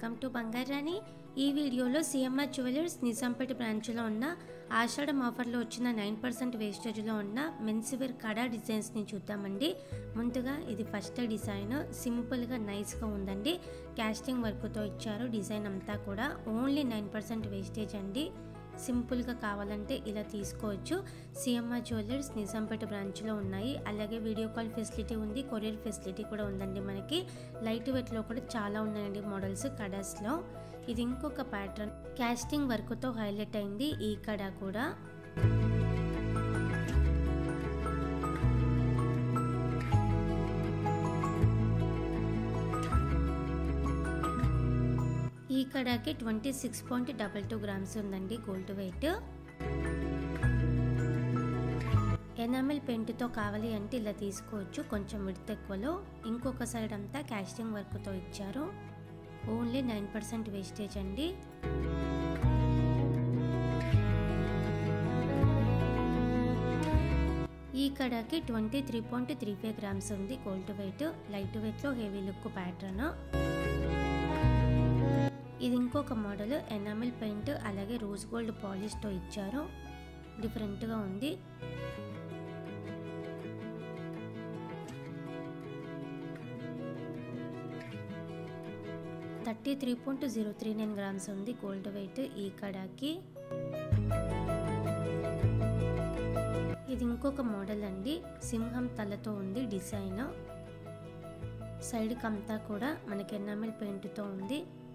welcome to బంగారాణి ఈ వీడియోలో CMR jewellers Nizampet బ్రాంచ్లో ఉన్న ఆషాఢం ఆఫర్లో వచ్చిన నైన్ పర్సెంట్ వేస్టేజ్లో ఉన్న మెన్సివేర్ కడా డిజైన్స్ని చూద్దామండి ముందుగా ఇది ఫస్ట్ డిజైన్ సింపుల్గా నైస్గా ఉందండి క్యాస్టింగ్ వర్క్తో ఇచ్చారు డిజైన్ అంతా కూడా ఓన్లీ నైన్ పర్సెంట్ వేస్టేజ్ అండి సింపుల్గా కావాలంటే ఇలా తీసుకోవచ్చు సిఎంఆర్ జ్యువెలర్స్ నిజాంపేట బ్రాంచ్లో ఉన్నాయి అలాగే వీడియో కాల్ ఫెసిలిటీ ఉంది కొరియర్ ఫెసిలిటీ కూడా ఉందండి మనకి లైట్ వెయిట్లో కూడా చాలా ఉన్నాయండి మోడల్స్ కడాస్లో ఇది ఇంకొక ప్యాటర్న్ క్యాస్టింగ్ వర్క్తో హైలైట్ అయింది ఈ కడ కూడా ఈ కడాకి twenty six point double two grams ఉందండి గోల్డ్ వెయిట్ ఎనామిల్ పెయింట్తో కావాలి అంటే ఇలా తీసుకోవచ్చు కొంచెం విడత ఎక్కువలో ఇంకొక సైడ్ అంతా క్యాస్టింగ్ వర్క్తో ఇచ్చారు ఓన్లీ నైన్ పర్సెంట్ వేస్టేజ్ అండి ఈ కడాకి twenty three point three five grams ఉంది గోల్డ్ వెయిట్ లైట్ వెయిట్లో హెవీ లుక్ ప్యాటర్న్ ఇది ఇంకొక మోడల్ ఎనామిల్ పెయింట్ అలాగే రోజ్ గోల్డ్ పాలిష్తో ఇచ్చారు డిఫరెంట్గా ఉంది thirty three point zero three nine grams ఉంది గోల్డ్ వెయిట్ ఈ కడాకి ఇది ఇంకొక మోడల్ అండి సింహం తలతో ఉంది డిజైన్ సైడ్కి అంతా కూడా మనకి ఎనామిల్ పెయింట్తో ఉంది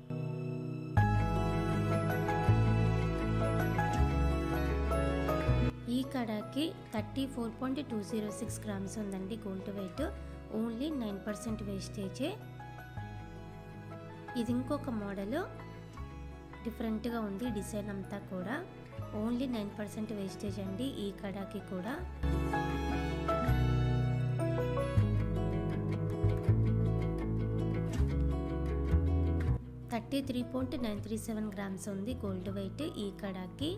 ఈ కడాకి thirty four point two zero six grams ఉందండి gold weight only nine percent వేస్టేజే ఇది ఇంకొక మోడల్ డిఫరెంట్గా ఉంది డిజైన్ అంతా కూడా ఓన్లీ నైన్ పర్సెంట్ వేస్టేజ్ అండి ఈ కడాకి కూడా thirty three point nine three seven grams ఉంది గోల్డ్ వెయిట్ ఈ కడాకి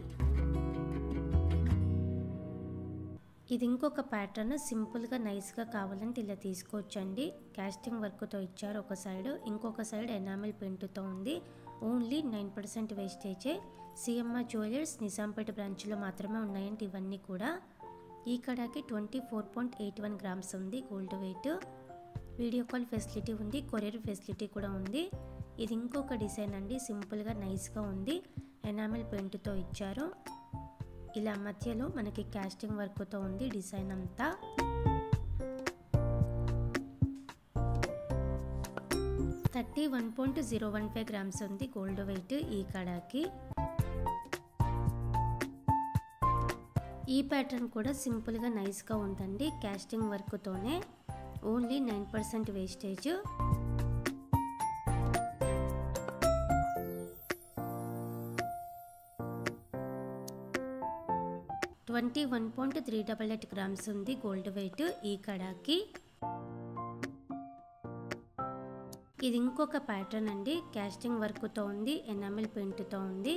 ఇది ఇంకొక ప్యాటర్న్ సింపుల్గా నైస్గా కావాలంటే ఇలా తీసుకోవచ్చండి క్యాస్టింగ్ వర్క్తో ఇచ్చారు ఒక సైడ్ ఇంకొక సైడ్ ఎనామిల్ పెయింట్తో ఉంది ఓన్లీ నైన్ పర్సెంట్ వేస్టేజే సిఎంఆర్ జ్యువెలర్స్ నిజాంపేట బ్రాంచ్లో మాత్రమే ఉన్నాయండి ఇవన్నీ కూడా ఈ కడాకి twenty four point eight one grams ఉంది gold weight video call facility ఉంది కొరియర్ ఫెసిలిటీ కూడా ఉంది ఇది ఇంకొక డిజైన్ అండి సింపుల్గా నైస్గా ఉంది ఎనామిల్ పెయింట్తో ఇచ్చారు ఇలా మధ్యలో మనకి క్యాస్టింగ్ వర్క్తో ఉంది డిజైన్ అంతా thirty one point zero one five grams ఉంది గోల్డ్ వెయిట్ ఈ కడాకి ఈ ప్యాటర్న్ కూడా సింపుల్గా నైస్గా ఉందండి క్యాస్టింగ్ వర్క్తోనే only nine percent wastage twenty one point three double eight grams ఉంది గోల్డ్ వెయిట్ ఈ కడాకి ఇది ఇంకొక ప్యాటర్న్ అండి క్యాస్టింగ్ వర్క్తో ఉంది ఎనామిల్ పెయింట్తో ఉంది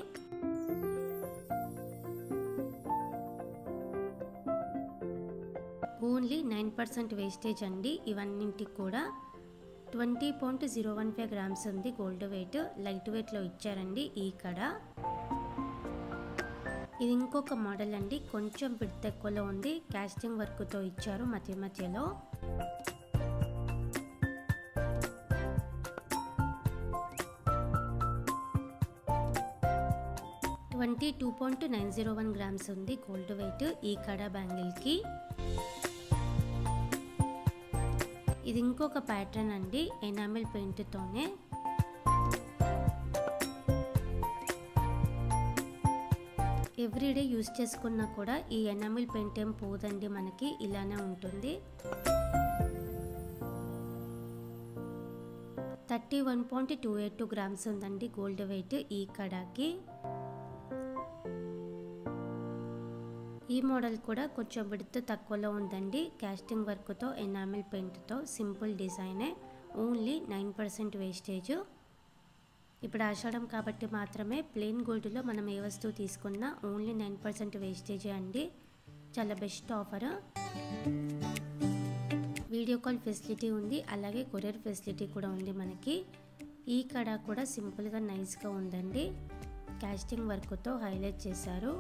ఓన్లీ నైన్ పర్సెంట్ వేస్టేజ్ అండి ఇవన్నింటికి కూడా twenty point zero one five grams ఉంది గోల్డ్ వెయిట్ లైట్ వెయిట్లో ఇచ్చారండి ఈ కడ ఇది ఇంకొక మోడల్ అండి కొంచెం బిడ్త ఎక్కువలో ఉంది క్యాస్టింగ్ వర్క్తో ఇచ్చారు మధ్య మధ్యలో twenty two point nine zero one grams ఉంది గోల్డ్ వెయిట్ ఈ కడ బ్యాంగిల్కి ఇది ఇంకొక ప్యాటర్న్ అండి ఎనామిల్ పెయింట్తోనే ఎవ్రీడే యూజ్ చేసుకున్నా కూడా ఈ ఎనామిల్ పెయింట్ ఏం పోదండి మనకి ఇలానే ఉంటుంది thirty one point two eight two grams ఉందండి గోల్డ్ వెయిట్ ఈ కడాకి ఈ మోడల్ కూడా కొంచెం విడత తక్కువలో ఉందండి క్యాస్టింగ్ వర్క్తో ఎనామిల్ పెయింట్తో సింపుల్ డిజైనే ఓన్లీ నైన్ పర్సెంట్ వేస్టేజ్ ఇప్పుడు ఆషాఢం కాబట్టి మాత్రమే ప్లెయిన్ గోల్డ్లో మనం ఏ వస్తువు తీసుకున్నా ఓన్లీ నైన్ పర్సెంట్ వేస్టేజే అండి చాలా best offer video call facility ఉంది అలాగే కొరియర్ ఫెసిలిటీ కూడా ఉంది మనకి ఈ కడ కూడా సింపుల్గా నైస్గా ఉందండి కాస్టింగ్ వర్క్తో హైలైట్ చేశారు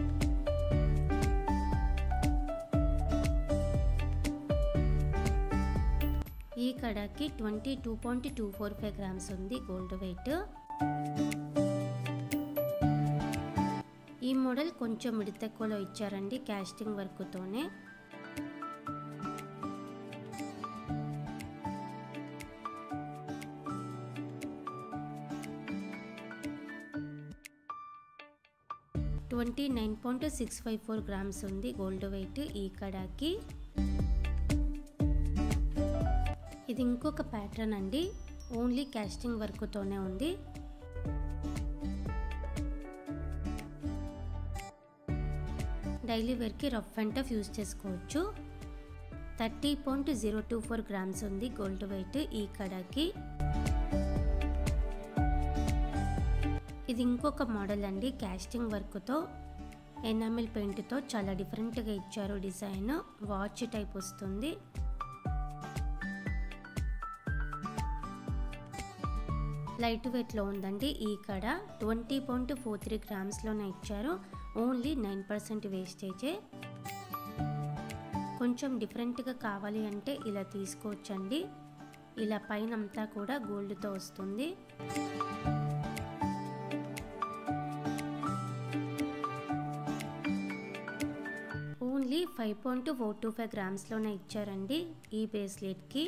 ఈ కడాకి twenty two point two four five grams ఉంది గోల్డ్ వెయిట్ ఈ మోడల్ కొంచెం మిడితెక్కువలో ఇచ్చారండి కాస్టింగ్ వర్క్తోనే twenty nine point six five four grams ఉంది గోల్డ్ వెయిట్ ఈ కడాకి ఇది ఇంకొక ప్యాటర్న్ అండి ఓన్లీ కాస్టింగ్ వర్క్తోనే ఉంది డైలీ వేర్కి రఫ్ అండ్ టఫ్ యూజ్ చేసుకోవచ్చు thirty point zero two four grams ఉంది గోల్డ్ వెయిట్ ఈ కడాకి ఇది ఇంకొక మోడల్ అండి కాస్టింగ్ వర్క్తో ఎనామిల్ పెయింట్తో చాలా డిఫరెంట్గా ఇచ్చారు డిజైన్ వాచ్ టైప్ వస్తుంది లైట్ వెయిట్లో ఉందండి ఈ కడ ట్వంటీ పాయింట్ ఫోర్ త్రీ గ్రామ్స్లోనే ఇచ్చారు ఓన్లీ నైన్ పర్సెంట్ వేస్టేజే కొంచెం డిఫరెంట్గా కావాలి అంటే ఇలా తీసుకోవచ్చండి ఇలా పైన అంతా కూడా గోల్డ్తో వస్తుంది only five point four two five గ్రామ్స్లోనే ఇచ్చారండి ఈ బ్రేస్లెట్కి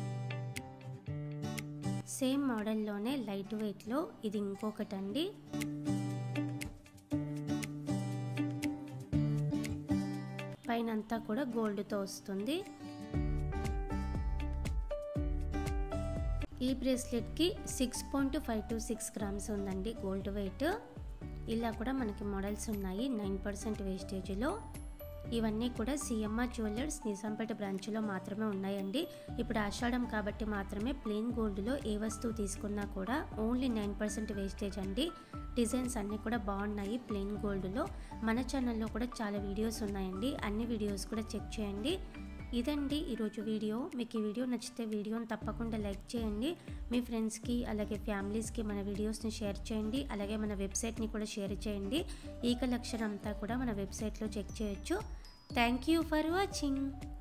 సేమ్ మోడల్లోనే లైట్ వెయిట్లో ఇది ఇంకొకటి అండి పైన అంతా కూడా గోల్డ్తో వస్తుంది ఈ బ్రేస్లెట్కి six point five two six grams ఉందండి గోల్డ్ వెయిట్ ఇలా కూడా మనకి మోడల్స్ ఉన్నాయి నైన్ పర్సెంట్ వేస్టేజ్లో ఇవన్నీ కూడా సిఎంఆర్ జ్యువెలర్స్ నిజాంపేట బ్రాంచ్లో మాత్రమే ఉన్నాయండి ఇప్పుడు ఆషాఢం కాబట్టి మాత్రమే ప్లెయిన్ గోల్డ్లో ఏ వస్తువు తీసుకున్నా కూడా ఓన్లీ నైన్ పర్సెంట్ వేస్టేజ్ అండి డిజైన్స్ అన్నీ కూడా బాగున్నాయి ప్లెయిన్ గోల్డ్లో మన ఛానల్లో కూడా చాలా వీడియోస్ ఉన్నాయండి అన్ని వీడియోస్ కూడా చెక్ చేయండి ఇదండి ఈరోజు వీడియో మీకు ఈ వీడియో నచ్చితే వీడియోని తప్పకుండా లైక్ చేయండి మీ ఫ్రెండ్స్కి అలాగే ఫ్యామిలీస్కి మన వీడియోస్ని షేర్ చేయండి అలాగే మన వెబ్సైట్ని కూడా షేర్ చేయండి ఈ కలెక్షన్ అంతా కూడా మన వెబ్సైట్లో చెక్ చేయొచ్చు థ్యాంక్ యూ ఫర్ వాచింగ్